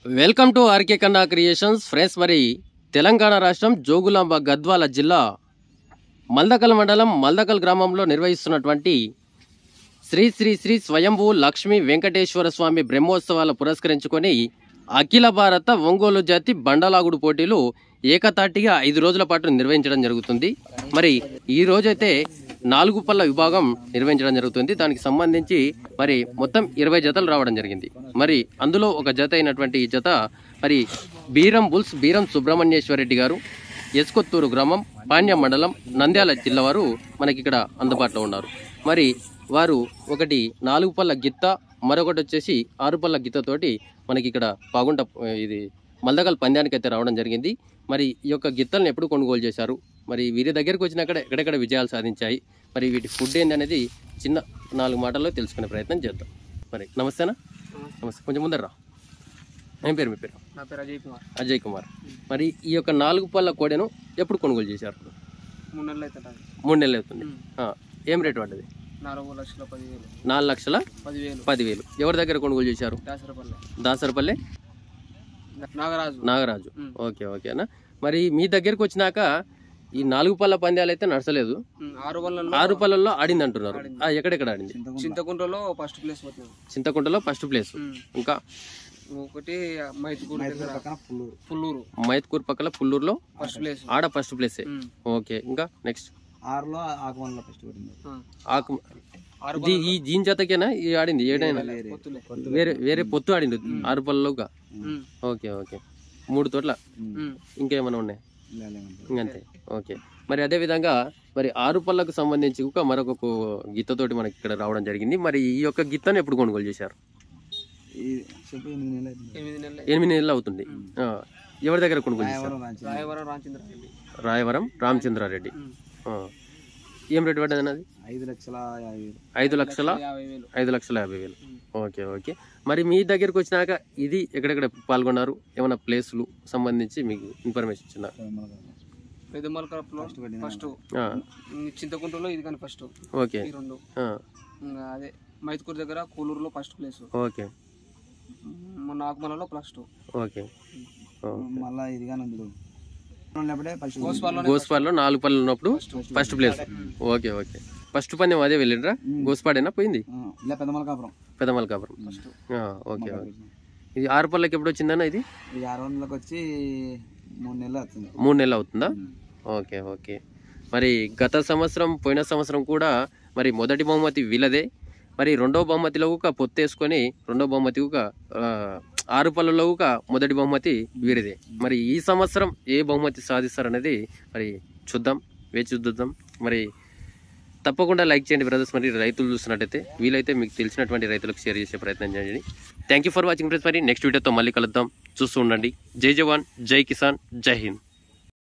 Welcome to RK Kanna creations friends మరి తెలంగాణ రాష్ట్రం జోగులాంబ గద్వాల జిల్లా మల్దకల్ మండలం మల్దకల్ గ్రామంలో నిర్వహిస్తున్నటువంటి శ్రీ శ్రీ శ్రీ స్వయంభూ లక్ష్మీ వెంకటేశ్వర స్వామి బ్రహ్మోత్సవాలు పురస్కరించుకొని అఖిల భారత ఒంగోలు జాతి బండలాగుడు పోటీలు ఏకతాటిగా ఐదు రోజుల పాటు నిర్వహించడం జరుగుతుంది మరి ఈ రోజైతే నాలుగు పళ్ళ విభాగం నిర్వహించడం జరుగుతుంది దానికి సంబంధించి మరి మొత్తం ఇరవై జతలు రావడం జరిగింది మరి అందులో ఒక జత అయినటువంటి ఈ జత మరి బీరం బుల్స్ బీరం సుబ్రహ్మణ్యేశ్వర రెడ్డి గారు ఎస్కొత్తూరు గ్రామం పాణ్యం మండలం నంద్యాల జిల్లా వారు మనకి ఇక్కడ అందుబాటులో ఉన్నారు మరి వారు ఒకటి నాలుగు పళ్ళ గిత్త మరొకటి వచ్చేసి ఆరు పళ్ళ గిత్తతోటి మనకి ఇక్కడ పాగుంట ఇది మల్దగల్ పంద్యానికి అయితే రావడం జరిగింది మరి ఈ యొక్క గిత్తలను ఎప్పుడు కొనుగోలు చేశారు మరి వీరి దగ్గరికి వచ్చినాక ఎక్కడెక్కడ విజయాలు సాధించాయి మరి వీటి ఫుడ్ ఏంది అనేది చిన్న నాలుగు మాటల్లో తెలుసుకునే ప్రయత్నం చేద్దాం మరి నమస్తేనా నమస్తే కొంచెం ముందర రా ఏం పేరు మీ పేరు నా పేరు అజయ్ కుమార్ అజయ్ కుమార్ మరి ఈ యొక్క నాలుగు పళ్ళ కోడెను ఎప్పుడు కొనుగోలు చేశారు మూడు నెలలు అవుతుంది అది. మూడు నెలలు అవుతుంది ఉమ్. ఆ, ఏం రేటు పడ్డది నాలుగు లక్షల పదివేలు నాలుగు లక్షల పదివేలు పదివేలు ఎవరి దగ్గర కొనుగోలు చేశారు దాసరపల్లె దాసరపల్లి నాగరాజు నాగరాజు ఉమ్. ఓకే ఓకేనా మరి మీ దగ్గరికి వచ్చినాక ఈ నాలుగు పళ్ళ పందాలు అయితే నడచలేదు ఉమ్, ఆరు వల్ల ఆరు పళ్ళల్లో ఆడింది అంటున్నారు ఆడింది. ఆ, ఎక్కడెక్కడ ఆడింది చింతకుంటలో ఫస్ట్ ప్లేస్ పోతున్నాం చింతకుంటలో ఫస్ట్ ప్లేస్ ఉమ్. ఇంకా ఒకటి మైతుకూరు దగ్గర పుల్లూరు మైత్కూర్ పక్కల పుల్లూరులో ఫస్ట్ ప్లేస్ ఆడ ఫస్ట్ ప్లేసే ఉమ్. ఓకే ఇంకా నెక్స్ట్ ఆరులో ఆకుమల్ల ఫస్ట్ పడింది ఆ. ఆకు ఆరు ఇది ఈ జీన్ జతకేనా ఈ ఆడింది ఏడైనా పొత్తులే వేరే వేరే పొత్తు ఆడింది ఆరు పళ్ళలోగా ఉమ్. ఓకే ఓకే మూడు తోట్ల ఉమ్. ఇంకేమైనా ఉన్నాయి లేలేమంటారు. ఇంకంతే ఓకే మరి అదే విధంగా మరి ఆరు పళ్ళకు సంబంధించి ఒక మరొక కు- గిత్తతోటి మనకి ఇక్కడ రావడం జరిగింది మరి ఈ యొక్క గిత్తను ఎప్పుడు కొనుగోలు చేశారు ఈ చెప్పు ఎనిమిది నెలలు అవుతుంది. ఎనిమిది నెలలు ఎనిమిది నెలలు అవుతుంది ఆ, ఎవరి దగ్గర కొనుగోలు చేశారు ఎవరో రాంచి. రాయవరం రామచంద్ర రెడ్డి రాయవరం రామచంద్రారెడ్డి ఉమ్. ఆ. ఏం రేటు పడ్డది అన్నది ఐదు లక్షల యాభై వేలు ఐదు లక్షల యాభై వేలు ఐదు లక్షల యాభై వేలు ఉమ్. ఓకే ఓకే మరి మీ దగ్గరికి వచ్చినాక ఇది ఎక్కడెక్కడ పాల్గొన్నారు ఏమైనా ప్లేసులు సంబంధించి మీకు ఇన్ఫర్మేషన్ ఇచ్చిన పెద్దమలకరపులో ఫస్ట్ చింతకుంటలో ఇది కానీ ఫస్ట్ ఓకే ఈ రెండు ఆ, ఇంకా అదే మైతుకూరు దగ్గర కూలూరులో ఫస్ట్ ప్లేస్ ఓకే మొన్న ఆకుమలలో ప్లస్ టూ ఓకే ఓ. మళ్ళా ఇది కానీ ఉంది ఉన్నప్పుడే ఫస్ట్ గోస్పాల్లో గోస్పాడ్లో నాలుగు పళ్ళు ఉన్నప్పుడు first place okay okay first పని అదే వెళ్ళిండ్రా గోస్పాడేనా పోయింది ఆ, ఇలా పెద్దమల కాపురం పెదమల కాపురం ఆ, ఓకే ఓకే ఇది ఆరు పళ్ళకి ఎప్పుడు వచ్చిందన్న ఇది ఇది ఆరు వందలకు వచ్చి మూడు నెలలు అవుతుంది మూడు నెలలు అవుతుందా ఓకే ఓకే మరి గత సంవత్సరం పోయిన సంవత్సరం కూడా మరి మొదటి బహుమతి వీళ్ళదే మరి రెండో బహుమతిలో ఒక పొత్తు వేసుకొని రెండో బహుమతి ఒక ఆ, ఆరు పళ్ళలో ఒక మొదటి బహుమతి వీరిదే మరి ఈ సంవత్సరం ఏ బహుమతి సాధిస్తారనేది మరి చూద్దాం వేచి చూద్దాం మరి తప్పకుండా లైక్ చేయండి బ్రదర్స్ మరి రైతులు చూస్తున్నట్టయితే వీలైతే మీకు తెలిసినటువంటి రైతులకు షేర్ చేసే ప్రయత్నం చేయండి thank you for watching friends మరి నెక్స్ట్ వీడియోతో మళ్ళీ కలుద్దాం చూస్తూ ఉండండి జై జవాన్ జై కిసాన్ జై హింద్